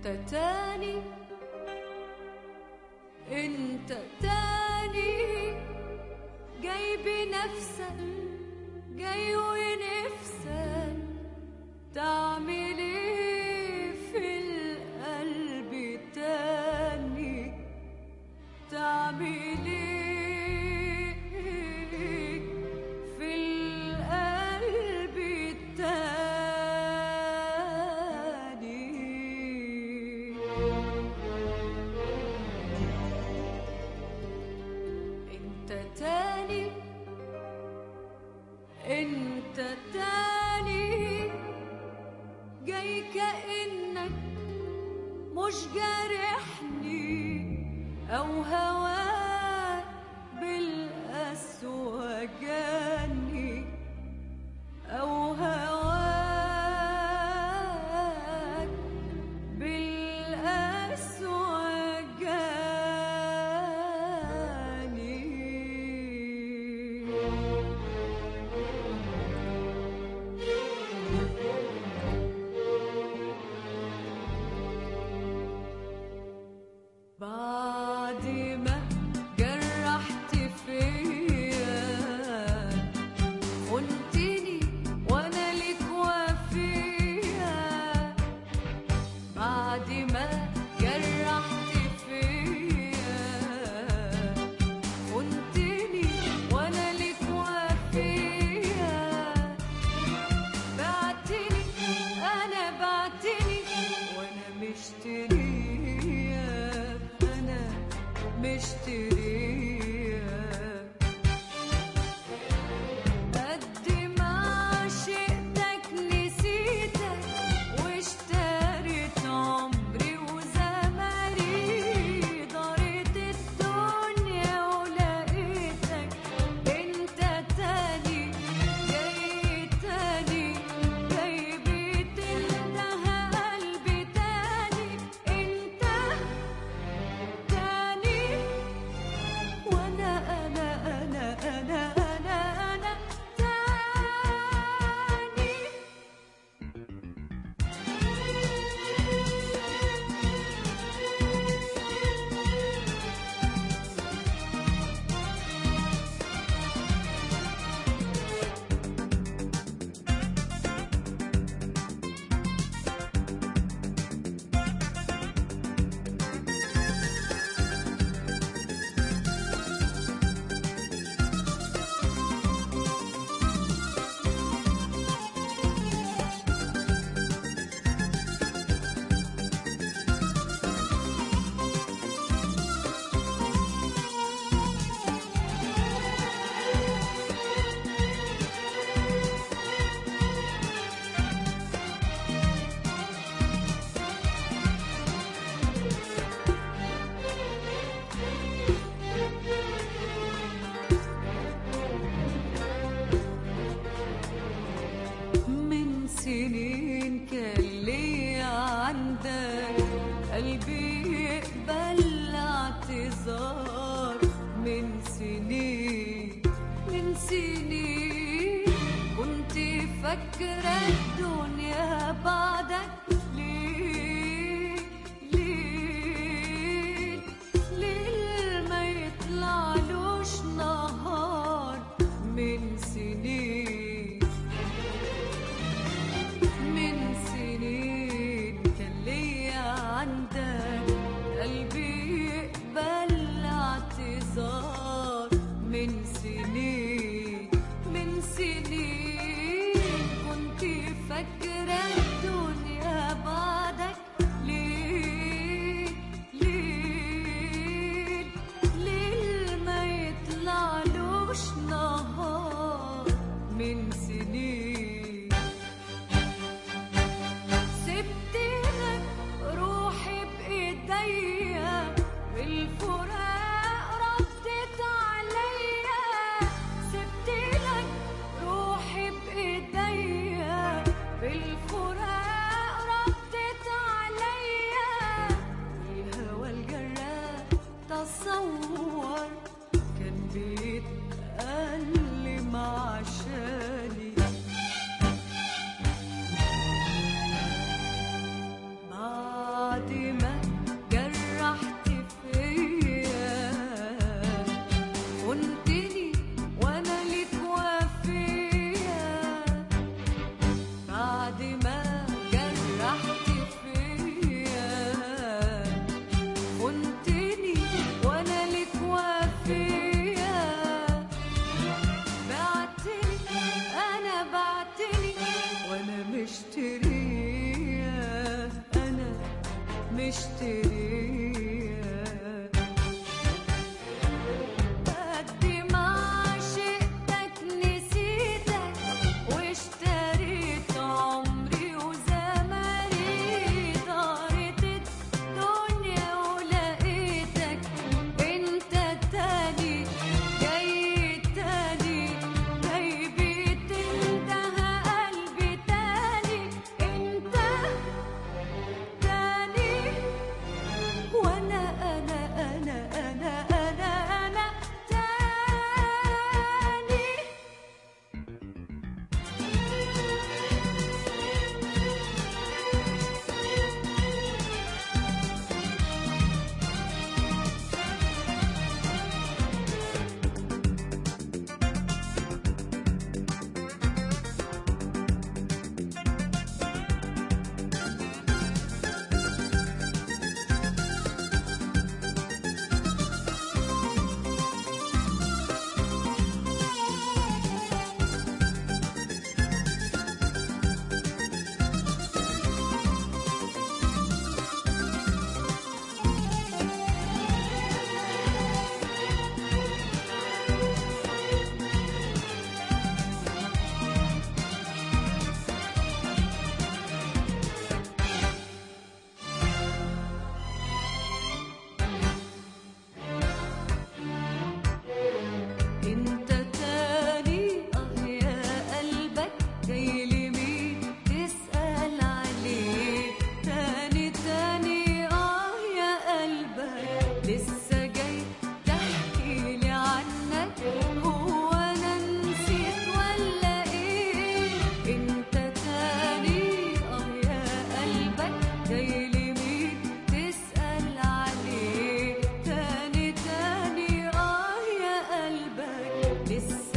انت تاني انت تاني جاي بنفسك جاي ونفسك تعمل ايه في القلب تاني تعمل ايه في القلب التاني انت تاني انت تاني جاي كأنك مش جارحني او هواك بالقسوة جاني او هواك بالقسوة جاني بعد ما جرحت فيا خنتني وانا لك وفيا بعد ما جرحت فيا خنتني وانا لك وفيا بعتني انا بعتني وانا مشترية انا مشترية قد ما عشقتك نسيتك واشتريت عمري وزماني دارت الدنيا ولقيتك انت تاني جاي تاني جاي بتلدها قلبي تاني انت تاني وانا انا انا انا انا انا تاني من سنين كان لي عندك قلبي يقبل اعتذار من سنين من سنين كنت فاكرة الدنيا بعدك ليه ليه ليه ما يطلعلوش نهار من سنين من سنين كان ليا عندك قلبي يقبل اعتذار من سنين من سنين كنت فاكرة الدنيا لسه